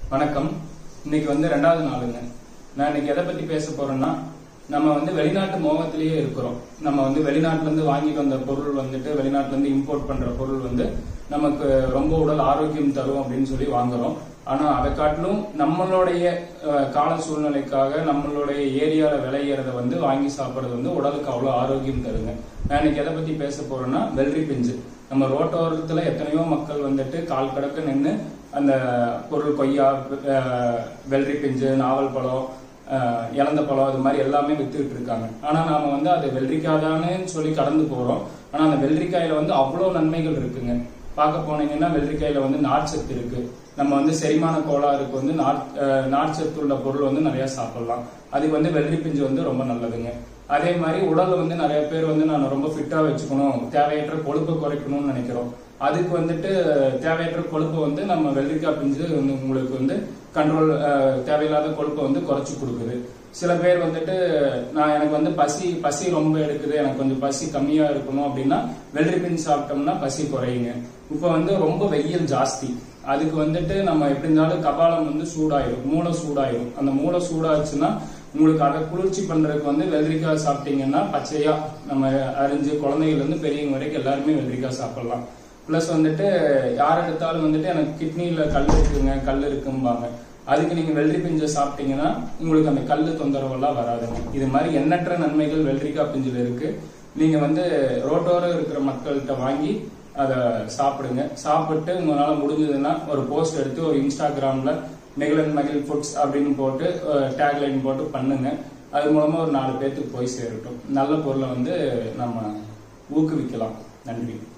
வணக்கம் இன்னைக்கு வந்து ரெண்டாவது நாளுங்க நான் இன்னைக்கு எதை பத்தி பேச போறேன்னா நம்ம வந்து வெளிநாட்டு மோகத்திலேயே இருக்கிறோம் நம்ம வந்து வெளிநாட்டுல இருந்து வாங்கிட்டு வந்த பொருள் வந்துட்டு வெளிநாட்டுல இருந்து இம்போர்ட் பண்ற பொருள் வந்து நமக்கு ரொம்ப உடல் ஆரோக்கியம் தரும் அப்படின்னு சொல்லி வாங்குறோம் ஆனா அதை காட்டிலும் நம்மளுடைய அஹ், கால சூழ்நிலைக்காக நம்மளுடைய ஏரியால விளையிறத வந்து வாங்கி சாப்பிடுறது வந்து உடலுக்கு அவ்வளவு ஆரோக்கியம் தருங்க நான் இன்னைக்கு எதை பத்தி பேச போறேன்னா வெள்ளரி பிஞ்சு நம்ம ரோட்டோரத்துல எத்தனையோ மக்கள் வந்துட்டு கால் கடக்க நின்று அந்த பொருள் கொய்யா அஹ், வெள்ளரி பிஞ்சு நாவல் பழம் அஹ், இலந்த பழம் இது மாதிரி எல்லாமே வித்துக்கிட்டு இருக்காங்க ஆனா நாம வந்து அது வெள்ளரிக்காய் தானேன்னு சொல்லி கடந்து போறோம் ஆனா அந்த வெள்ளரிக்காயில வந்து அவ்வளவு நன்மைகள் இருக்குங்க பார்க்க போனீங்கன்னா வெள்ளரிக்காயில வந்து நார்ச்சத்து இருக்கு நம்ம வந்து செரிமான கோளாறுக்கு வந்து நார் அஹ், நார்ச்சத்து உள்ள பொருள் வந்து நிறைய சாப்பிடலாம் அதுக்கு வந்து வெள்ளரி பிஞ்சு வந்து ரொம்ப நல்லதுங்க அதே மாதிரி உடல் வந்து நிறைய பேர் வந்து நான் ரொம்ப ஃபிட்டா வச்சுக்கணும் தேவையற்ற கொழுப்பை குறைக்கணும்னு நினைக்கிறோம் அதுக்கு வந்துட்டு தேவையற்ற கொழுப்பை வந்து நம்ம வெள்ளரிக்காய் பிஞ்சு வந்து உங்களுக்கு வந்து கண்ட்ரோல் தேவையில்லாத கொழுப்பை வந்து குறைச்சு கொடுக்குது சில பேர் வந்துட்டு நான் எனக்கு வந்து பசி பசி ரொம்ப எடுக்குது எனக்கு கொஞ்சம் பசி கம்மியா இருக்கணும் அப்படின்னா வெள்ளரி பிஞ்சு சாப்பிட்டோம்னா பசி குறையுங்க இப்போ வந்து ரொம்ப வெயில் ஜாஸ்தி அதுக்கு வந்துட்டு நம்ம எப்படி இருந்தாலும் கபாலம் வந்து சூடாயிரும் மூளை சூடாயிரும் அந்த மூளை சூடாச்சுன்னா உங்களுக்கு அதை குளிர்ச்சி பண்றதுக்கு வந்து வெள்ளரிக்காய் சாப்பிட்டீங்கன்னா பச்சையா நம்ம அரிஞ்சு குழந்தைகள் இருந்து பெரியவங்க வரைக்கும் எல்லாருமே வெள்ளரிக்காய் சாப்பிடலாம் ப்ளஸ் வந்துட்டு யார் எடுத்தாலும் வந்துட்டு எனக்கு கிட்னில கல் இருக்குங்க கல் இருக்கும்பாங்க அதுக்கு நீங்க வெள்ளரி பிஞ்சை சாப்பிட்டீங்கன்னா உங்களுக்கு அந்த கல் தொந்தரவெல்லாம் வராதுங்க இது மாதிரி எண்ணற்ற நன்மைகள் வெள்ளரிக்காய் பிஞ்சில் இருக்கு நீங்க வந்து ரோட்டோரம் இருக்கிற மக்கள்கிட்ட வாங்கி அதை சாப்பிடுங்க சாப்பிட்டு உங்களால முடிஞ்சதுன்னா ஒரு போஸ்ட் எடுத்து ஒரு இன்ஸ்டாகிராம்ல நெகிழன் மகிழ் ஃபுட்ஸ் அப்படின்னு போட்டு டேக்லைன் போட்டு பண்ணுங்க அது மூலமா ஒரு நாலு பேர்த்துக்கு போய் சேரட்டும் நல்ல பொருளை வந்து நம்ம ஊக்குவிக்கலாம் நன்றி